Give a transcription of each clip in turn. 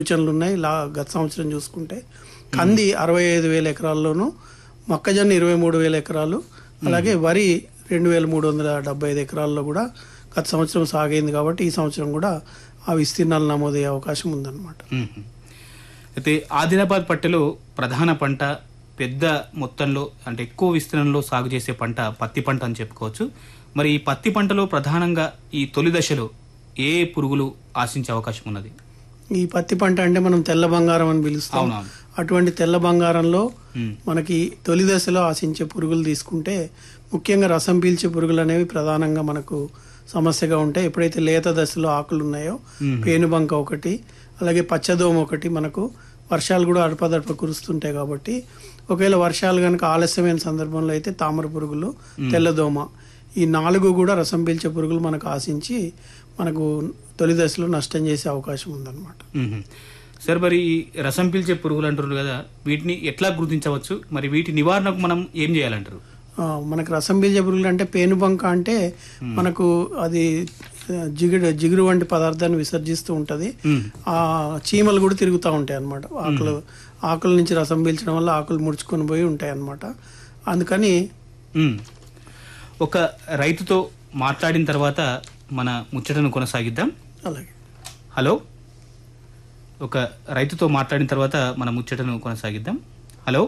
సూచనలు ఉన్నాయి లా గత సంవత్సరం చూసుకుంటే కంది అరవై ఐదు వేల ఎకరాల్లోనూ మొక్కజొన్న ఇరవై మూడు వేల ఎకరాలు అలాగే వరి రెండు వేల మూడు వందల డెబ్బై ఐదు ఎకరాల్లో కూడా గత సంవత్సరం సాగైంది కాబట్టి ఈ సంవత్సరం కూడా ఆ విస్తీర్ణాలు నమోదయ్యే అవకాశం ఉందన్నమాట మ్మ్. అయితే ఆదిలాబాద్ పట్టెలో ప్రధాన పంట పెద్ద మొత్తంలో అంటే ఎక్కువ విస్తీర్ణంలో సాగు చేసే పంట పత్తి పంట అని చెప్పుకోవచ్చు మరి ఈ పత్తి పంటలో ప్రధానంగా ఈ తొలి దశలో ఏ పురుగులు ఆశించే అవకాశం ఉన్నది ఈ పత్తి పంట అంటే మనం తెల్ల బంగారం అని పిలుస్తాం అవునవును అటువంటి తెల్ల బంగారంలో మ్మ్. మనకి తొలి దశలో ఆశించే పురుగులు తీసుకుంటే ముఖ్యంగా రసం పీల్చే పురుగులు అనేవి ప్రధానంగా మనకు సమస్యగా ఉంటాయి ఎప్పుడైతే లేత దశలో ఆకులు ఉన్నాయో మ్మ్. పేనుబంక ఒకటి అలాగే పచ్చదోమ ఒకటి మనకు వర్షాలు కూడా అడపదడప కురుస్తుంటాయి కాబట్టి ఒకవేళ వర్షాలు కనుక ఆలస్యమైన సందర్భంలో అయితే తామర పురుగులు తెల్లదోమ ఈ నాలుగు కూడా రసం పీల్చే పురుగులు మనకు ఆశించి మనకు తొలి దశలో నష్టం చేసే అవకాశం ఉందన్నమాట మ్మ్. సార్ మరి ఈ రసం పీల్చే పురుగులు అంటున్నారు కదా వీటిని ఎట్లా గుర్తించవచ్చు మరి వీటి నివారణకు మనం ఏం చేయాలంటారు ఆ, మనకు రసం పీల్చే పురుగులు అంటే పేనుబంక అంటే మనకు అది ఆ, జిగురు జిగురు వంటి పదార్థాన్ని విసర్జిస్తూ ఉంటది మ్మ్. ఆ చీమలు కూడా తిరుగుతూ ఉంటాయి అన్నమాట ఆకులు ఆకుల నుంచి రసం పీల్చడం వల్ల ఆకులు ముడుచుకొని పోయి ఉంటాయి అన్నమాట అందుకని మ్మ్. ఒక రైతుతో మాట్లాడిన తర్వాత మన ముచ్చటను కొనసాగిద్దాం అలాగే హలో ఒక రైతుతో మాట్లాడిన తర్వాత మన ముచ్చటను కొనసాగిద్దాం హలో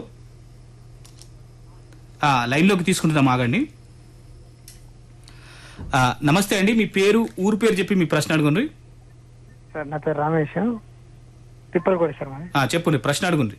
ఆ, లైన్లోకి తీసుకుంటున్నాం ఆగండి ఆ, నమస్తే అండి మీ పేరు ఊరు పేరు చెప్పి మీ ప్రశ్న అడుగుండ్రి సార్ నా పేరు రమేష్ తిప్పలకోడి సార్ మరి ఆ, చెప్పండి ప్రశ్న అడుగుండ్రి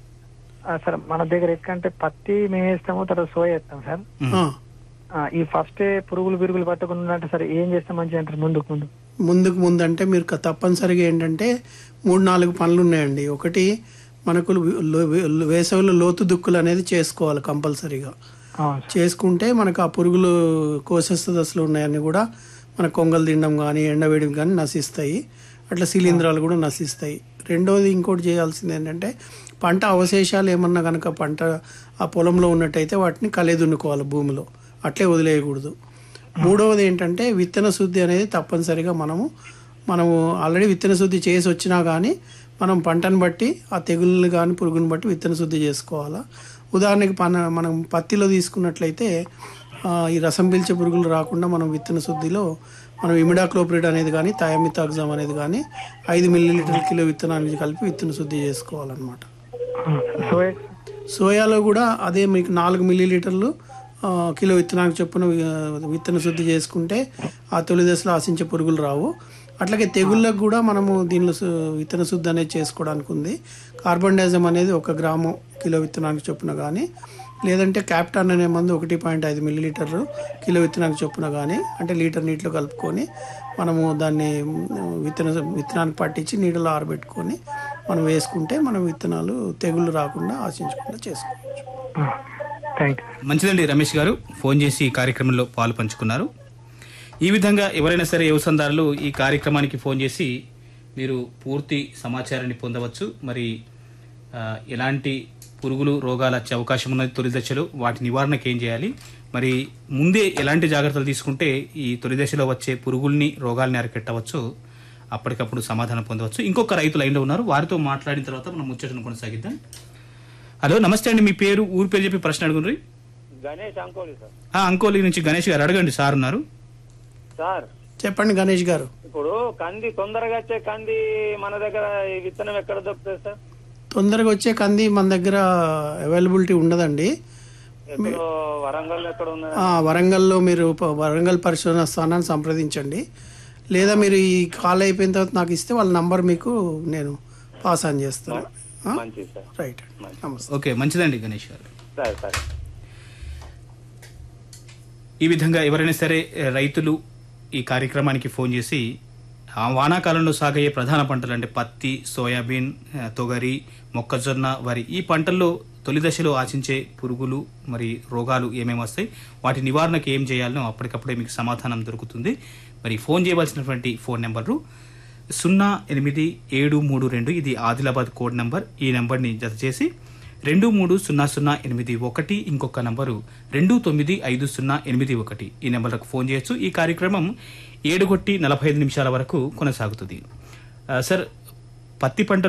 ఆ, సార్ మన దగ్గర ఎక్కంటే పత్తి మేము వేస్తాము తర్వాత సోయా వేస్తాం సార్ ఆ, ఆ, ఈ ఫస్ట్ పురుగులు బిరుగులు పట్టకుండా అంటే సార్ ఏం చేస్తే మంచిగా అంటారు ముందుకు ముందు ముందుకు ముందు అంటే మీరు క- తప్పనిసరిగా ఏంటంటే మూడు నాలుగు పనులు ఉన్నాయండి ఒకటి మనకు లో- లో- వేసవిలో లోతు దుక్కులు అనేది చేసుకోవాలి కంపల్సరీగా అవును సార్ చేసుకుంటే మనకు ఆ పురుగులు కోశస్థ దశలో ఉన్నాయన్నీ కూడా మన కొంగలు తినడం కానీ ఎండవేయడం కానీ నశిస్తాయి అట్లా శిలీంధ్రాలు కూడా నశిస్తాయి రెండోది ఇంకోటి చేయాల్సింది ఏంటంటే పంట అవశేషాలు ఏమన్నా కనుక పంట ఆ పొలంలో ఉన్నట్టయితే వాటిని కలేదున్నుకోవాలి భూమిలో అట్లే వదిలేయకూడదు మూడవది ఏంటంటే విత్తన శుద్ధి అనేది తప్పనిసరిగా మనము మనము ఆల్రెడీ విత్తన శుద్ధి చేసి వచ్చినా కానీ మనం పంటను బట్టి ఆ తెగుళ్ళని కానీ పురుగుని బట్టి విత్తన శుద్ధి చేసుకోవాలా ఉదాహరణకి పన మనం పత్తిలో తీసుకున్నట్లయితే ఆ, ఈ రసం పీల్చే పురుగులు రాకుండా మనం విత్తన శుద్ధిలో మనం ఇమిడాక్లోప్రిడ్ అనేది కానీ థయామితాగ్జామ్ అనేది కానీ ఐదు మిల్లీలీటర్ కిలో విత్తనానికి కలిపి విత్తన శుద్ధి చేసుకోవాలన్నమాట ఆ, సోయా సోయాలో కూడా అదే మీకు నాలుగు మిల్లీలీటర్లు ఆ, కిలో విత్తనానికి చొప్పున వి- విత్తన శుద్ధి చేసుకుంటే ఆ తొలి దశలో ఆశించే పురుగులు రావు అట్లాగే తెగుళ్ళకు కూడా మనము దీనిలో సు- విత్తన శుద్ధి అనేది చేసుకోవడానికి ఉంది కార్బన్ డైజమ్ అనేది ఒక గ్రాము కిలో విత్తనానికి చొప్పున కానీ లేదంటే క్యాప్టాన్ అనే మందు ఒకటి పాయింట్ ఐదు మిల్లీలీటర్లు కిలో విత్తనానికి చొప్పున కానీ అంటే లీటర్ నీటిలో కలుపుకొని మనము దాన్ని మ్, విత్తన విత్తనానికి పట్టించి నీటిలో ఆరబెట్టుకొని మనం వేసుకుంటే మనం విత్తనాలు తెగుళ్ళు రాకుండా ఆశించకుండా చేసుకోవచ్చు థ్యాంక్ యూ మంచిదండి రమేష్ గారు ఫోన్ చేసి ఈ కార్యక్రమంలో పాలు పంచుకున్నారు ఈ విధంగా ఎవరైనా సరే వ్యవసాయదారులు ఈ కార్యక్రమానికి ఫోన్ చేసి మీరు పూర్తి సమాచారాన్ని పొందవచ్చు మరి ఆ, ఎలాంటి పురుగులు రోగాలు వచ్చే అవకాశం ఉన్నది తొలి దశలో వాటి నివారణకు ఏం చేయాలి మరి ముందే ఎలాంటి జాగ్రత్తలు తీసుకుంటే ఈ తొలి దశలో వచ్చే పురుగుల్ని రోగాల్ని అరికెట్టవచ్చు అప్పటికప్పుడు సమాధానం పొందవచ్చు ఇంకొక రైతు లైన్లో ఉన్నారు వారితో మాట్లాడిన తర్వాత మనం ముచ్చటను కొనసాగిద్దాం హలో నమస్తే అండి మీ పేరు ఊరి పేరు చెప్పి ప్రశ్న అడుగుండ్రి గణేష్ అంకోలి సార్ ఆ, అంకోలి నుంచి గణేష్ గారు అడగండి సార్ ఉన్నారు సార్ చెప్పండి గణేష్ గారు ఇప్పుడు కంది తొందరగా వచ్చే కంది మన దగ్గర ఈ విత్తనం ఎక్కడ దొరుకుతుంది సార్ తొందరగా వచ్చే కంది మన దగ్గర అవైలబిలిటీ ఉండదండి ఎక్కడో వరంగల్ ఎక్కడ ఉన్నది ఆ, వరంగల్లో మీరు ప- వరంగల్ పరిశోధన స్థానాన్ని సంప్రదించండి లేదా మీరు ఈ కాల్ అయిపోయిన తర్వాత నాకు ఇస్తే వాళ్ళ నంబర్ మీకు నేను పాస్ ఆన్ చేస్తాను ఆ? మంచిది సార్ రైట్ అండి నమస్తే ఓకే మంచిదండి గణేష్ గారు సరే సరే ఈ విధంగా ఎవరైనా సరే ఏ, రైతులు ఈ కార్యక్రమానికి ఫోన్ చేసి ఆ వానాకాలంలో సాగయ్యే ప్రధాన పంటలు అంటే పత్తి సోయాబీన్ ఆ, తొగరి మొక్కజొన్న వరి ఈ పంటల్లో తొలి దశలో ఆశించే పురుగులు మరి రోగాలు ఏమేమి వస్తాయి వాటి నివారణకు ఏం చేయాలనో అప్పటికప్పుడే మీకు సమాధానం దొరుకుతుంది మరి ఫోన్ చేయవలసినటువంటి ఫోన్ నెంబరు సున్నా ఎనిమిది ఏడు మూడు రెండు ఇది ఆదిలాబాద్ కోడ్ నంబర్ ఈ నెంబర్ని జత చేసి రెండు మూడు సున్నా సున్నా ఎనిమిది ఒకటి ఇంకొక నంబరు రెండు తొమ్మిది ఐదు సున్నా ఎనిమిది ఒకటి ఈ నెంబర్లకు ఫోన్ చేయొచ్చు ఈ కార్యక్రమం ఏడు కొట్టి నలభై ఐదు నిమిషాల వరకు కొనసాగుతుంది ఆ, సార్ పత్తి పంట